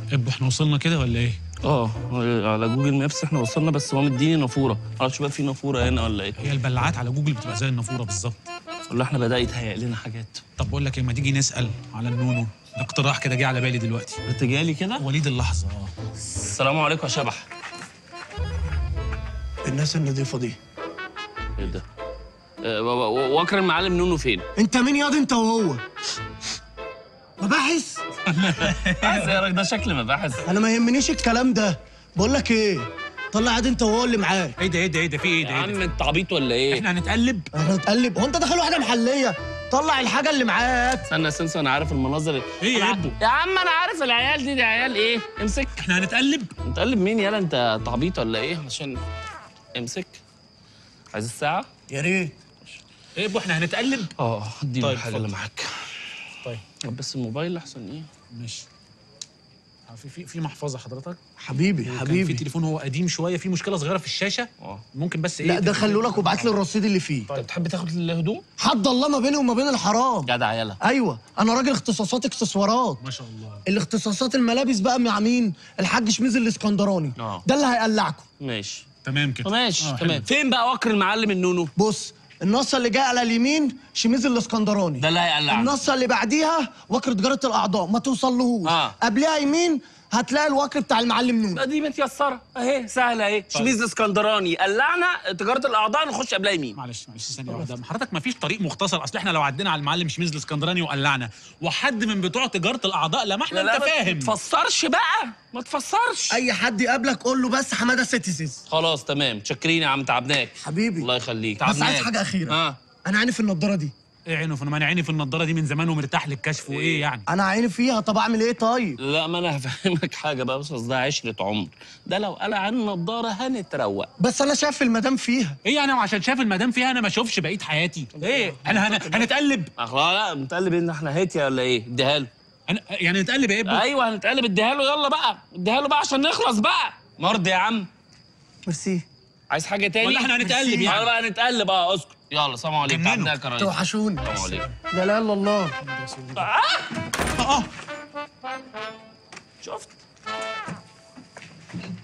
ابو احنا وصلنا كده ولا ايه؟ اه على جوجل مابس احنا وصلنا بس هو مديني نافوره معرفش بقى في نافوره هنا ولا ايه هي البلاعات على جوجل بتبقى زي النافوره بالظبط ولا احنا بدا يتهيأ لنا حاجات طب بقول لك ايه ما تيجي نسال على النونو ده اقتراح كده جه على بالي دلوقتي انت جالي كده وليد اللحظه اه السلام عليكم يا شبح الناس النظيفه دي ايه ده آه، و- و- واكرم معلم نونو فين انت مين ياض انت وهو مباحث عايز يا راجل ده شكل مباحث انا ما يهمنيش الكلام ده بقول لك ايه طلع عاد انت وهو اللي معاك ايه ده ايه ده ايه ده في ايه يا ده, إيه عم ده؟ انت عبيط ولا ايه احنا هنتقلب احنا نتقلب هو انت داخل واحده محليه طلع الحاجه اللي معاك استنى يا سنسو انا عارف المناظر ايه يا أنا- ابو؟ يا عم انا عارف العيال دي دي عيال ايه امسك احنا هنتقلب انت قلب مين يالا انت أنت عبيط ولا ايه عشان امسك عايز الساعه يا ريت ايه ابو احنا هنتقلب اه اديني طيب، الحاجه اللي اتفضل. معاك طيب بس الموبايل احسن ايه ماشي آه، في في في محفظه حضرتك حبيبي كان في حبيبي تليفون هو قديم شويه في مشكله صغيره في الشاشه اه ممكن بس ايه لا ده تكتب- خلوا لك وابعت لي الرصيد اللي فيه انت بتحب تاخد الهدوم حد الله ما بيني وما بين الحرام جدع يالا ايوه انا راجل اختصاصات اكسسوارات ما شاء الله الاختصاصات الملابس بقى مع مين الحاج شميز الاسكندراني اه. ده اللي هيقلعكم ماشي تمام كده ماشي آه، تمام حلو. فين بقى وكر المعلم النونو بص النصه اللي جايه على اليمين شميز الاسكندراني ده اللي هيقلعنا النصه اللي بعديها وكر تجاره الاعضاء ما توصلهوش آه. قبلها يمين هتلاقي الوكر بتاع المعلم نون لا دي متيسره اهي سهله اهي شميز اسكندراني قلعنا تجاره الاعضاء نخش قبلها يمين معلش معلش ثانيه واحده حضرتك ما فيش طريق مختصر اصل احنا لو عدينا على المعلم شميز الاسكندراني وقلعنا وحد من بتوع تجاره الاعضاء لمحنا انت ما فاهم تفسرش بقى ما تفسرش اي حد يقابلك قول له بس حماده سيتيزز خلاص تمام متشكرين يا عم تعبناك حبيبي الله يخليك بس عايز تعبناك حاجه اخيره اه انا عيني في النضاره دي ايه عينه في ما انا عيني في النضاره دي من زمان ومرتاح للكشف وايه يعني انا عيني فيها طب اعمل ايه طيب لا ما انا هفهمك حاجه بقى بس أصل ده عشره عمر ده لو قلع عن النضاره هنتروق بس انا شايف المدام فيها ايه يعني وعشان شاف المدام فيها انا ما اشوفش بقيه حياتي ايه احنا هن... هنتقلب اخلا لا متقلب ان احنا هيتيا ولا ايه اديها له هن... يعني نتقلب ايه ابو ايوه هنتقلب اديها له يلا بقى اديها له بقى عشان نخلص بقى مرضي يا عم ميرسي عايز حاجه تاني ولا احنا هنتقلب يلا يعني بقى نتقلب اه اسكت يلا سلام عليكم جننوا. تعبناك يا ريس توحشوني السلام عليكم لا لا الا الله اه شفت